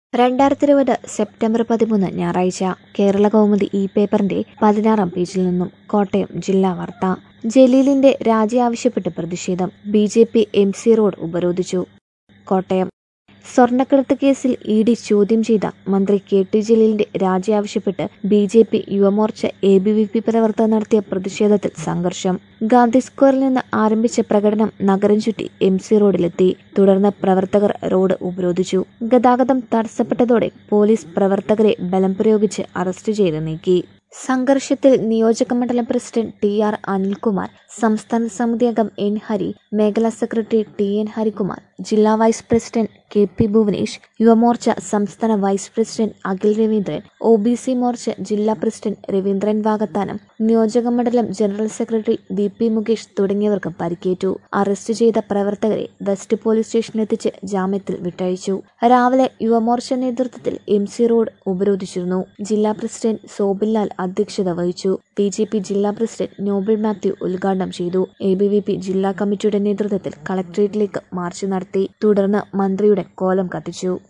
രണ്ടായിരത്തി ഇരുപത് സെപ്റ്റംബർ പതിമൂന്ന് ഞായറാഴ്ച കേരള കൗമുദി ഇ പേപ്പറിന്റെ പതിനാറാം പേജിൽ നിന്നും കോട്ടയം ജില്ലാ വാർത്ത ജലീലിന്റെ രാജി ആവശ്യപ്പെട്ട് പ്രതിഷേധം B J P M C road ഉപരോധിച്ചു കോട്ടയം സ്വർണ്ണക്കടത്ത് കേസിൽ ഇ ഡി ചോദ്യം ചെയ്ത മന്ത്രി കെ ടി ജലീലിന്റെ രാജി ആവശ്യപ്പെട്ട് B J P Yuvamorcha A B V P പ്രവർത്തകർ നടത്തിയ പ്രതിഷേധത്തിൽ സംഘർഷം ഗാന്ധി സ്ക്വയറിൽ നിന്ന് ആരംഭിച്ച പ്രകടനം നഗരം ചുറ്റി എം സി റോഡിലെത്തി തുടർന്ന് പ്രവർത്തകർ റോഡ് ഉപരോധിച്ചു ഗതാഗതം തടസ്സപ്പെട്ടതോടെ പോലീസ് പ്രവർത്തകരെ ബലം പ്രയോഗിച്ച് അറസ്റ്റ് ചെയ്ത് നീക്കി സംഘർഷത്തിൽ നിയോജക മണ്ഡലം പ്രസിഡന്റ് ടി ആർ അനിൽകുമാർ സംസ്ഥാന സമിതി അംഗം എൻ ഹരി മേഖലാ സെക്രട്ടറി ടി എൻ ഹരികുമാർ ജില്ലാ vice president K P Bhuvanesh Yuvamorcha സംസ്ഥാന vice president Akhil Raveendran O B C Morcha ജില്ലാ പ്രസിഡന്റ് രവീന്ദ്രൻ വാകത്താനം നിയോജക മണ്ഡലം general secretary V P Mukesh തുടങ്ങിയവർക്ക് പരിക്കേറ്റു അറസ്റ്റ് ചെയ്ത പ്രവർത്തകരെ വെസ്റ്റ് പോലീസ് സ്റ്റേഷനിലെത്തിച്ച് ജാമ്യത്തിൽ വിട്ടയച്ചു രാവിലെ യുവമോർച്ച നേതൃത്വത്തിൽ എം സി റോഡ് ഉപരോധിച്ചിരുന്നു ജില്ലാ പ്രസിഡന്റ് സോബിൻലാൽ അധ്യക്ഷത വഹിച്ചു ബി ജെ പി ജില്ലാ പ്രസിഡന്റ് നോബിൾ മാത്യു ഉദ്ഘാടനം ചെയ്തു എ ബി വി പി ജില്ലാ കമ്മിറ്റിയുടെ നേതൃത്വത്തിൽ കളക്ടറേറ്റിലേക്ക് മാർച്ച് നടത്തി തുടർന്ന് മന്ത്രിയുടെ കോലം കത്തിച്ചു